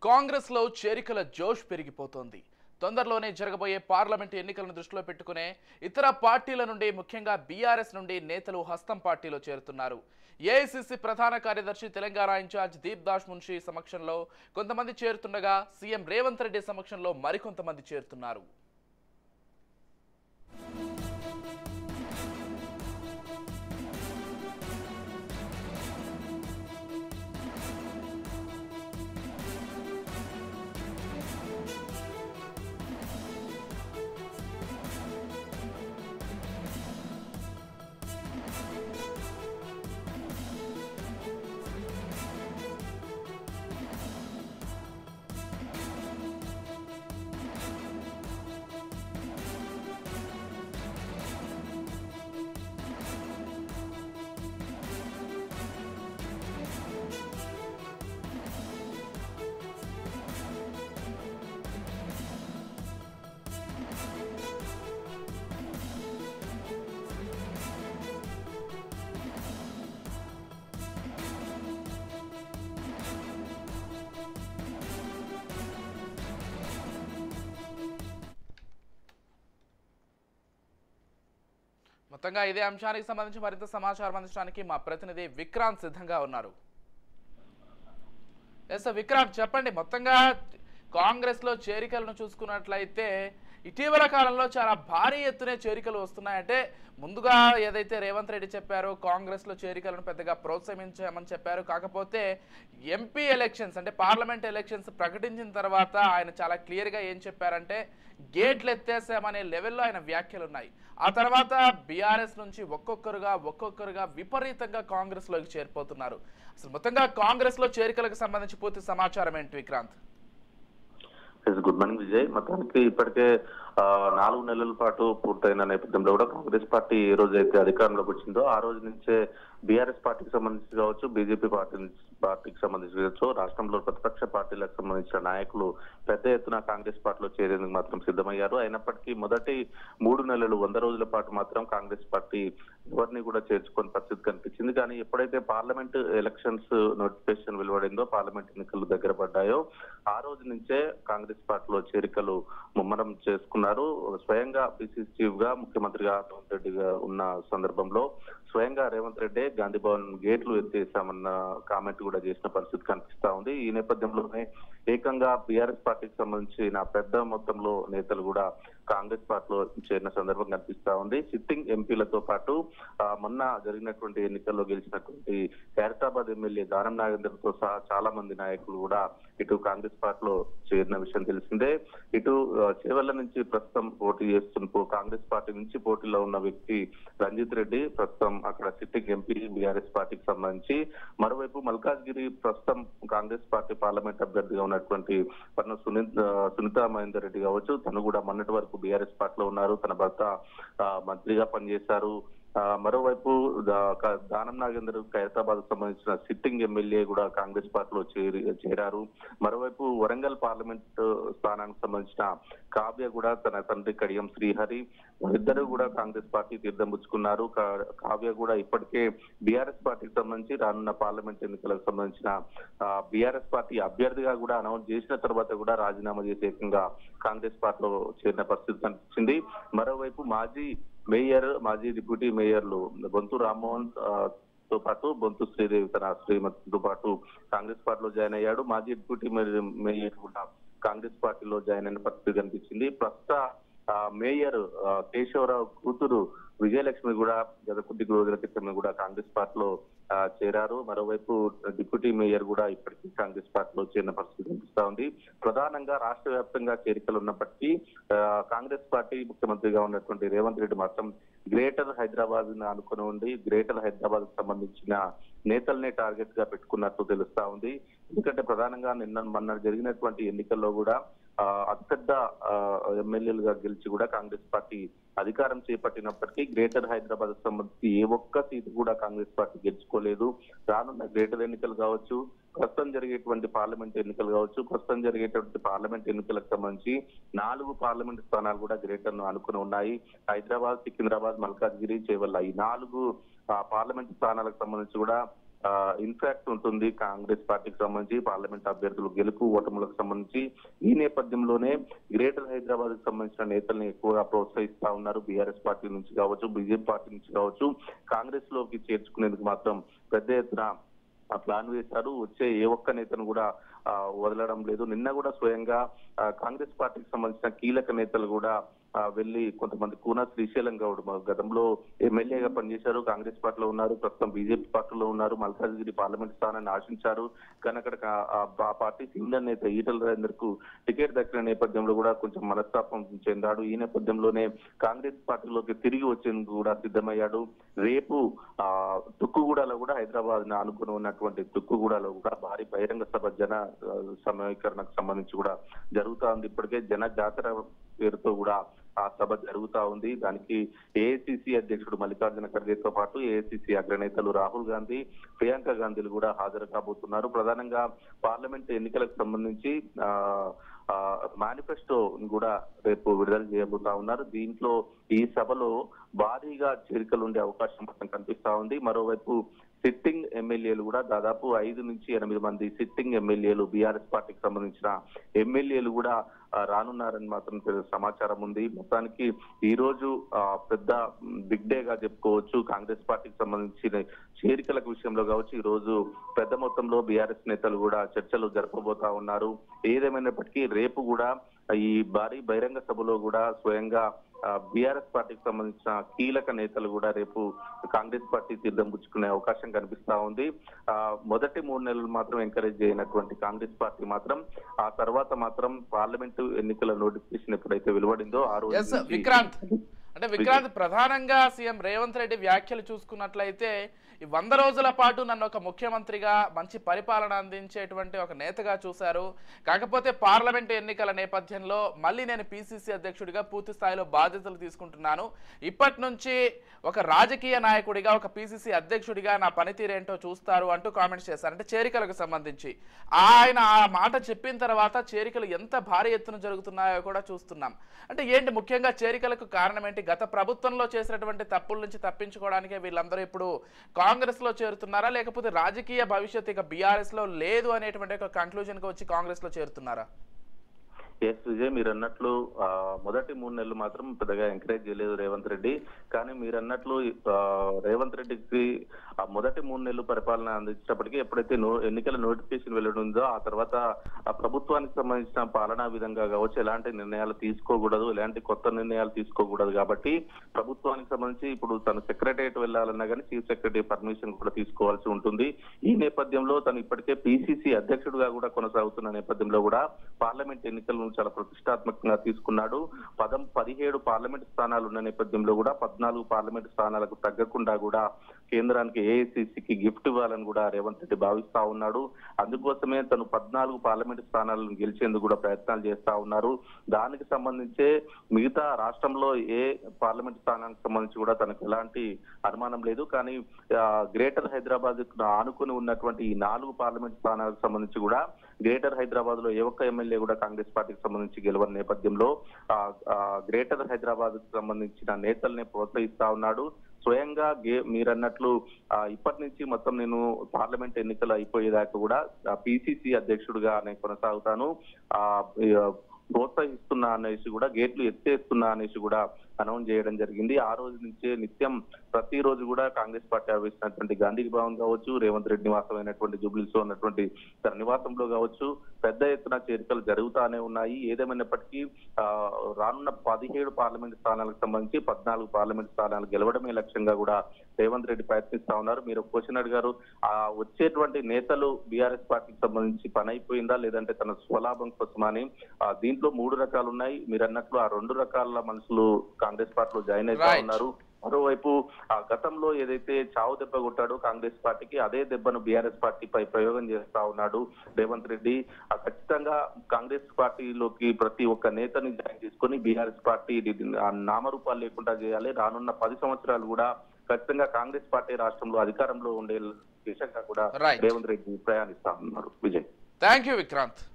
కాంగ్రెస్ లో చేరికల జోష్ పెరిగిపోతోంది తొందరలోనే జరగబోయే పార్లమెంటు ఎన్నికలను దృష్టిలో పెట్టుకునే ఇతర పార్టీల నుండి ముఖ్యంగా బీఆర్ఎస్ నుండి నేతలు హస్తం పార్టీలో చేరుతున్నారు ఏఐసిసి ప్రధాన కార్యదర్శి తెలంగాణ ఇన్ఛార్జ్ దీప్ దాస్ మున్షి సమక్షంలో కొంతమంది చేరుతుండగా సీఎం రేవంత్ రెడ్డి సమక్షంలో మరికొంతమంది చేరుతున్నారు మొత్తంగా ఇదే అంశానికి సంబంధించి మరింత సమాచారం అందించడానికి మా ప్రతినిధి విక్రాంత్ సిద్ధంగా ఉన్నారు ఎస్ విక్రాంత్ చెప్పండి మొత్తంగా కాంగ్రెస్ లో చేరికలను చూసుకున్నట్లయితే ఇటీవల కాలంలో చాలా భారీ ఎత్తునే చేరికలు వస్తున్నాయంటే ముందుగా ఏదైతే రేవంత్ రెడ్డి చెప్పారో కాంగ్రెస్ లో చేరికలను పెద్దగా ప్రోత్సహించామని చెప్పారు కాకపోతే ఎంపీ ఎలక్షన్స్ అంటే పార్లమెంట్ ఎలక్షన్స్ ప్రకటించిన తర్వాత ఆయన చాలా క్లియర్ గా ఏం చెప్పారంటే గేట్లు ఎత్తేసామనే లెవెల్లో ఆయన వ్యాఖ్యలు ఉన్నాయి ఆ తర్వాత బీఆర్ఎస్ నుంచి ఒక్కొక్కరుగా ఒక్కొక్కరుగా విపరీతంగా కాంగ్రెస్ లోకి చేరిపోతున్నారు అసలు మొత్తంగా కాంగ్రెస్ లో చేరికలకు సంబంధించి పూర్తి సమాచారం ఏంటి Vikrant yes good morning Vijay మొత్తానికి ఇప్పటికే ఆ, నాలుగు నెలల పాటు పూర్తయిన నేపథ్యంలో కూడా కాంగ్రెస్ పార్టీ ఏ రోజు అయితే అధికారంలోకి వచ్చిందో ఆ రోజు నుంచే బీఆర్ఎస్ పార్టీకి సంబంధించి కావచ్చు బీజేపీ పార్టీ పార్టీకి సంబంధించి కావచ్చు రాష్ట్రంలో ప్రతిపక్ష పార్టీలకు సంబంధించిన నాయకులు పెద్ద ఎత్తున కాంగ్రెస్ పార్టీలో చేరేందుకు మాత్రం సిద్ధమయ్యారు అయినప్పటికీ మొదటి మూడు నెలలు వంద రోజుల పాటు మాత్రం కాంగ్రెస్ పార్టీ ఎవరిని కూడా చేర్చుకొని పరిస్థితి కనిపించింది కానీ ఎప్పుడైతే పార్లమెంట్ ఎలక్షన్స్ నోటిఫికేషన్ వెలువడిందో పార్లమెంట్ ఎన్నికలు దగ్గర పడ్డాయో ఆ రోజు నుంచే కాంగ్రెస్ పార్టీలో చేరికలు ముమ్మరం చేసుకున్నారు స్వయంగా పిసిసి చీఫ్ గా ముఖ్యమంత్రిగా రేవంత్ రెడ్డి గా ఉన్న సందర్భంలో స్వయంగా రేవంత్ రెడ్డి గాంధీ భవన్ గేట్లు ఎత్తేసామన్న కామెంట్ కూడా చేసిన పరిస్థితి కనిపిస్తా ఉంది ఈ నేపథ్యంలోనే ఏకంగా బీఆర్ఎస్ పార్టీకి సంబంధించిన పెద్ద మొత్తంలో నేతలు కూడా కాంగ్రెస్ పార్టీలో చేరిన సందర్భం కనిపిస్తా ఉంది సిట్టింగ్ ఎంపీలతో పాటు ఆ, మొన్న జరిగినటువంటి ఎన్నికల్లో గెలిచినటువంటి ఖైరతాబాద్ ఎమ్మెల్యే దానం నాగేందర్ తో సహా చాలా మంది నాయకులు కూడా ఇటు కాంగ్రెస్ పార్టీలో చేరిన విషయం తెలిసిందే ఇటు ఆ, చేవెళ్ల నుంచి ప్రస్తుతం పోటీ చేస్తున్న పో- కాంగ్రెస్ పార్టీ నుంచి పోటీలో ఉన్న వ్యక్తి రంజిత్ రెడ్డి ప్రస్తుతం అక్కడ సిట్టింగ్ ఎంపీ బీఆర్ఎస్ పార్టీకి సంబంధించి మరోవైపు మల్కాజ్గిరి ప్రస్తుతం కాంగ్రెస్ పార్టీ పార్లమెంట్ అభ్యర్థిగా ఉన్నటువంటి పన్ను సునీత్ ఆ, సునీతా మహేందర్ రెడ్డి కావచ్చు తను కూడా మొన్నటి వరకు బీఆర్ఎస్ పార్టీలో ఉన్నారు తన భర్త ఆ, మంత్రిగా పనిచేశారు ఆ, మరోవైపు దా- క- దానం నాగేందర్ ఖైరతాబాద్ సంబంధించిన సిట్టింగ్ ఎమ్మెల్యే కూడా కాంగ్రెస్ పార్టీలో చేరి చేరారు మరోవైపు వరంగల్ పార్లమెంట్ స్థానానికి సంబంధించిన కావ్య కూడా తన తండ్రి కడియం శ్రీహరి వారిద్దరూ కూడా కాంగ్రెస్ పార్టీ తీర్థం పుచ్చుకున్నారు కా- కావ్య కూడా ఇప్పటికే బీఆర్ఎస్ పార్టీకి సంబంధించి రానున్న పార్లమెంట్ ఎన్నికలకు సంబంధించిన బీఆర్ఎస్ పార్టీ అభ్యర్థిగా కూడా అనౌన్స్ చేసిన తర్వాత కూడా రాజీనామా చేసే ఏకంగా కాంగ్రెస్ పార్టీలో చేరిన పరిస్థితి కనిపించింది మరోవైపు మాజీ మేయర్ మాజీ డిప్యూటీ మేయర్లు బొంతు రామ్మోహన్ ఆ, తో పాటు బొంతు శ్రీదేవి తన శ్రీమతితో పాటు కాంగ్రెస్ పార్టీలో జాయిన్ అయ్యాడు మాజీ డిప్యూటీ మేయర్ మేయర్ కూడా కాంగ్రెస్ పార్టీలో జాయిన్ అయిన పరిస్థితి కనిపించింది ప్రస్తుత ఆ, మేయర్ ఆ, కేశవరావు కూతురు విజయలక్ష్మి కూడా గత కొద్ది రోజుల క్రితమే కూడా కాంగ్రెస్ పార్టీలో ఆ, చేరారు మరోవైపు డిప్యూటీ మేయర్ కూడా ఇప్పటికీ కాంగ్రెస్ పార్టీలో చేరిన పరిస్థితి కనిపిస్తా ఉంది ప్రధానంగా రాష్ట్ర వ్యాప్తంగా చేరికలు ఉన్నప్పటికీ ఆ, కాంగ్రెస్ పార్టీ ముఖ్యమంత్రిగా ఉన్నటువంటి రేవంత్ రెడ్డి మాత్రం గ్రేటర్ హైదరాబాద్ అనుకుని ఉండి గ్రేటర్ హైదరాబాద్ కు సంబంధించిన నేతల్నే టార్గెట్ గా పెట్టుకున్నట్టు తెలుస్తా ఉంది ఎందుకంటే ప్రధానంగా నిన్న మొన్న జరిగినటువంటి ఎన్నికల్లో కూడా ఆ, అతిపెద్ద ఆ, ఎమ్మెల్యేలుగా గెలిచి కూడా కాంగ్రెస్ పార్టీ అధికారం చేపట్టినప్పటికీ గ్రేటర్ హైదరాబాద్ సంబంధించి ఏ ఒక్క సీటు కూడా కాంగ్రెస్ పార్టీ గెలుచుకోలేదు రానున్న గ్రేటర్ ఎన్నికలు కావచ్చు ప్రస్తుతం జరిగేటువంటి పార్లమెంట్ ఎన్నికలు కావచ్చు ప్రస్తుతం జరిగేటువంటి పార్లమెంట్ ఎన్నికలకు సంబంధించి నాలుగు పార్లమెంట్ స్థానాలు కూడా గ్రేటర్ ను అనుకుని ఉన్నాయి హైదరాబాద్ సికింద్రాబాద్ మల్కాజ్గిరి చేవల్ల ఈ నాలుగు ఆ, పార్లమెంట్ స్థానాలకు సంబంధించి కూడా ఇన్ఫాక్ట్ ఉంటుంది కాంగ్రెస్ పార్టీకి సంబంధించి పార్లమెంట్ అభ్యర్థులు గెలుపు ఓటములకు సంబంధించి ఈ నేపథ్యంలోనే గ్రేటర్ హైదరాబాద్ కి సంబంధించిన నేతల్ని ఎక్కువగా ప్రోత్సహిస్తా ఉన్నారు బీఆర్ఎస్ పార్టీ నుంచి కావచ్చు బీజేపీ పార్టీ నుంచి కావచ్చు కాంగ్రెస్ లోకి చేర్చుకునేందుకు మాత్రం పెద్ద ఎత్తున ఆ ప్లాన్ వేశారు వచ్చే ఏ ఒక్క నేతను కూడా ఆ, వదలడం లేదు నిన్న కూడా స్వయంగా ఆ, కాంగ్రెస్ పార్టీకి సంబంధించిన కీలక నేతలు కూడా ఆ, వెళ్ళి కొంతమంది కూన శ్రీశైలం గౌడ్ మా గతంలో ఎమ్మెల్యేగా పనిచేశారు కాంగ్రెస్ పార్టీలో ఉన్నారు ప్రస్తుతం బీజేపీ పార్టీలో ఉన్నారు మల్కాజ్గిరి పార్లమెంట్ స్థానాన్ని ఆశించారు కానీ అక్కడ కా- ఆ ఆ పార్టీ సీనియర్ నేత ఈటల రాజేందర్ కు టికెట్ దక్కిన నేపథ్యంలో కూడా కొంచెం మనస్తాపం చెందాడు ఈ నేపథ్యంలోనే కాంగ్రెస్ పార్టీలోకి తిరిగి వచ్చేందుకు కూడా సిద్ధమయ్యాడు రేపు ఆ తుక్కుగూడలో కూడా హైదరాబాద్ ని ఆనుకుని ఉన్నటువంటి తుక్కుగూడలో కూడా భారీ బహిరంగ సభ జన ఆ, సమీకరణకు సంబంధించి కూడా జరుగుతా ఉంది ఇప్పటికే జన జాతర పేరుతో కూడా ఆ సభ జరుగుతా ఉంది దానికి ఏఐసిసి అధ్యక్షుడు మల్లికార్జున ఖర్గేతో పాటు ఏఐసిసి అగ్రనేతలు రాహుల్ గాంధీ ప్రియాంక గాంధీలు కూడా హాజరు కాబోతున్నారు ప్రధానంగా పార్లమెంట్ ఎన్నికలకు సంబంధించి ఆ ఆ మేనిఫెస్టో కూడా రేపు విడుదల చేయబోతా ఉన్నారు దీంట్లో ఈ సభలో భారీగా చేరికలు ఉండే అవకాశం మాత్రం కనిపిస్తా ఉంది మరోవైపు సిట్టింగ్ ఎమ్మెల్యేలు కూడా దాదాపు ఐదు నుంచి ఎనిమిది మంది సిట్టింగ్ ఎమ్మెల్యేలు బీఆర్ఎస్ పార్టీకి సంబంధించిన ఎమ్మెల్యేలు కూడా ఆ, రానున్నారని మాత్రం పెద్ద సమాచారం ఉంది మొత్తానికి ఈ రోజు ఆ, పెద్ద బిగ్ డే గా చెప్పుకోవచ్చు కాంగ్రెస్ పార్టీకి సంబంధించిన చేరికల విషయంలో కావచ్చు ఈ రోజు పెద్ద మొత్తంలో బీఆర్ఎస్ నేతలు కూడా చర్చలు జరపబోతా ఉన్నారు ఏదేమైనప్పటికీ రేపు కూడా ఈ భారీ బహిరంగ సభలో కూడా స్వయంగా బీఆర్ఎస్ పార్టీకి సంబంధించిన కీలక నేతలు కూడా రేపు కాంగ్రెస్ పార్టీ తీర్థం పుచ్చుకునే అవకాశం కనిపిస్తా ఉంది ఆ మొదటి మూడు నెలలు మాత్రం ఎంకరేజ్ చేయనటువంటి కాంగ్రెస్ పార్టీ మాత్రం ఆ తర్వాత మాత్రం పార్లమెంటు ఎన్నికల నోటిఫికేషన్ ఎప్పుడైతే వెలువడిందో ఆ రోజు ఎస్ నుంచి- విక్రాంత్ అంటే విక్రాంత్ ప్రధానంగా సీఎం రేవంత్ రెడ్డి వ్యాఖ్యలు చూసుకున్నట్లయితే ఈ వంద రోజుల పాటు నన్ను ఒక ముఖ్యమంత్రిగా మంచి పరిపాలన అందించేటువంటి ఒక నేతగా చూశారు కాకపోతే పార్లమెంట్ ఎన్నికల నేపథ్యంలో మళ్ళీ నేను పిసిసి అధ్యక్షుడిగా పూర్తి స్థాయిలో బాధ్యతలు తీసుకుంటున్నాను ఇప్పటి నుంచి ఒక రాజకీయ నాయకుడిగా ఒక పిసిసి అధ్యక్షుడిగా నా పనితీరేంటో చూస్తారు అంటూ కామెంట్స్ చేశారు అంటే చేరికలకు సంబంధించి ఆయన ఆ మాట చెప్పిన తర్వాత చేరికలు ఎంత భారీ ఎత్తున జరుగుతున్నాయో కూడా చూస్తున్నాం అంటే ఏంటి ముఖ్యంగా చేరికలకు కారణం ఏంటి గత ప్రభుత్వంలో చేసినటువంటి తప్పుల నుంచి తప్పించుకోవడానికే వీళ్ళందరూ ఇప్పుడు కాంగ్రెస్ లో చేరుతున్నారా లేకపోతే రాజకీయ భవిష్యత్తు ఇక బీఆర్ఎస్ లో లేదు అనేటువంటి ఒక కంక్లూజన్ కి వచ్చి కాంగ్రెస్ లో చేరుతున్నారా ఎస్ విజయ్ మీరు అన్నట్లు ఆ, మొదటి మూడు నెలలు మాత్రం పెద్దగా ఎంకరేజ్ చేయలేదు రేవంత్ రెడ్డి కానీ మీరు అన్నట్లు ఆ, రేవంత్ రెడ్డికి ఆ మొదటి మూడు నెలలు పరిపాలన అందించినప్పటికీ ఎప్పుడైతే నో ఎన్నికల నోటిఫికేషన్ వెల్లడిందో ఆ తర్వాత ఆ ప్రభుత్వానికి సంబంధించిన పాలనా విధంగా కావచ్చు ఎలాంటి నిర్ణయాలు తీసుకోకూడదు ఎలాంటి కొత్త నిర్ణయాలు తీసుకోకూడదు కాబట్టి ప్రభుత్వానికి సంబంధించి ఇప్పుడు తను సెక్రటరియట్ వెళ్ళాలన్నా కానీ చీఫ్ సెక్రటరీ పర్మిషన్ కూడా తీసుకోవాల్సి ఉంటుంది ఈ నేపథ్యంలో తను ఇప్పటికే పిసిసి అధ్యక్షుడిగా కూడా కొనసాగుతున్న నేపథ్యంలో కూడా పార్లమెంట్ ఎన్నికలను చాలా ప్రతిష్టాత్మకంగా తీసుకున్నాడు పదం పదిహేడు పార్లమెంట్ స్థానాలు ఉన్న నేపథ్యంలో కూడా పద్నాలుగు పార్లమెంట్ స్థానాలకు తగ్గకుండా కూడా కేంద్రానికి ఏఐసిసికి గిఫ్ట్ ఇవ్వాలని కూడా రేవంత్ రెడ్డి భావిస్తా ఉన్నాడు అందుకోసమే తను పద్నాలుగు పార్లమెంట్ స్థానాలను గెలిచేందుకు కూడా ప్రయత్నాలు చేస్తా ఉన్నారు దానికి సంబంధించే మిగతా రాష్ట్రంలో ఏ పార్లమెంట్ స్థానానికి సంబంధించి కూడా తనకు ఎలాంటి అనుమానం లేదు కానీ ఆ, గ్రేటర్ హైదరాబాద్ ఆనుకుని ఉన్నటువంటి ఈ నాలుగు పార్లమెంట్ స్థానాలకు సంబంధించి కూడా గ్రేటర్ హైదరాబాద్ లో ఏ ఒక్క ఎమ్మెల్యే కూడా కాంగ్రెస్ పార్టీకి సంబంధించి గెలవని నేపథ్యంలో ఆ, ఆ, గ్రేటర్ హైదరాబాద్ కు సంబంధించిన నేతల్ని ప్రోత్సహిస్తా ఉన్నాడు స్వయంగా గే మీరన్నట్లు ఆ, ఇప్పటి నుంచి మొత్తం నేను పార్లమెంట్ ఎన్నికలు అయిపోయేదాకా కూడా పిసిసి అధ్యక్షుడిగా నేను కొనసాగుతాను ఆ ఈ, ప్రోత్సహిస్తున్నా అనేసి కూడా గేట్లు ఎత్తేస్తున్నా అనేసి కూడా అనౌన్స్ చేయడం జరిగింది ఆ రోజు నుంచే నిత్యం ప్రతిరోజు కూడా కాంగ్రెస్ పార్టీ ఆవేశించినటువంటి గాంధీ భవన్ కావచ్చు రేవంత్ రెడ్డి నివాసమైనటువంటి జూబ్లీస్ లో ఉన్నటువంటి తన నివాసంలో కావచ్చు పెద్ద ఎత్తున చేరికలు జరుగుతానే ఉన్నాయి ఏదేమైనప్పటికీ ఆ, రానున్న పదిహేడు పార్లమెంట్ స్థానాలకు సంబంధించి పద్నాలుగు పార్లమెంట్ స్థానాలు గెలవడమే లక్ష్యంగా కూడా రేవంత్ రెడ్డి ప్రయత్నిస్తా ఉన్నారు మీరు ఒక క్వశ్చన్ అడిగారు ఆ వచ్చేటువంటి నేతలు బీఆర్ఎస్ పార్టీకి సంబంధించి పని అయిపోయిందా లేదంటే తన స్వలాభం కోసమా అని ఆ, దీంట్లో మూడు రకాలు ఉన్నాయి మీరు అన్నట్లు ఆ రెండు రకాల మనుషులు కాంగ్రెస్ పార్టీలో జాయిన్ అవుతా Right. ఉన్నారు మరోవైపు ఆ గతంలో ఏదైతే చావు దెబ్బ కొట్టాడో కాంగ్రెస్ పార్టీకి అదే దెబ్బను బీఆర్ఎస్ పార్టీపై ప్రయోగం చేస్తా ఉన్నాడు రేవంత్ రెడ్డి ఆ ఖచ్చితంగా కాంగ్రెస్ పార్టీలోకి ప్రతి ఒక్క నేతని జాయిన్ చేసుకొని బీఆర్ఎస్ పార్టీ ఇది ఆ నామరూపాలు లేకుండా చేయాలి రానున్న పది సంవత్సరాలు కూడా ఖచ్చితంగా కాంగ్రెస్ పార్టీ రాష్ట్రంలో అధికారంలో ఉండే దిశగా కూడా Right. రేవంత్ రెడ్డి ప్రయాణిస్తా ఉన్నారు విజయ్ థ్యాంక్ యూ విక్రాంత్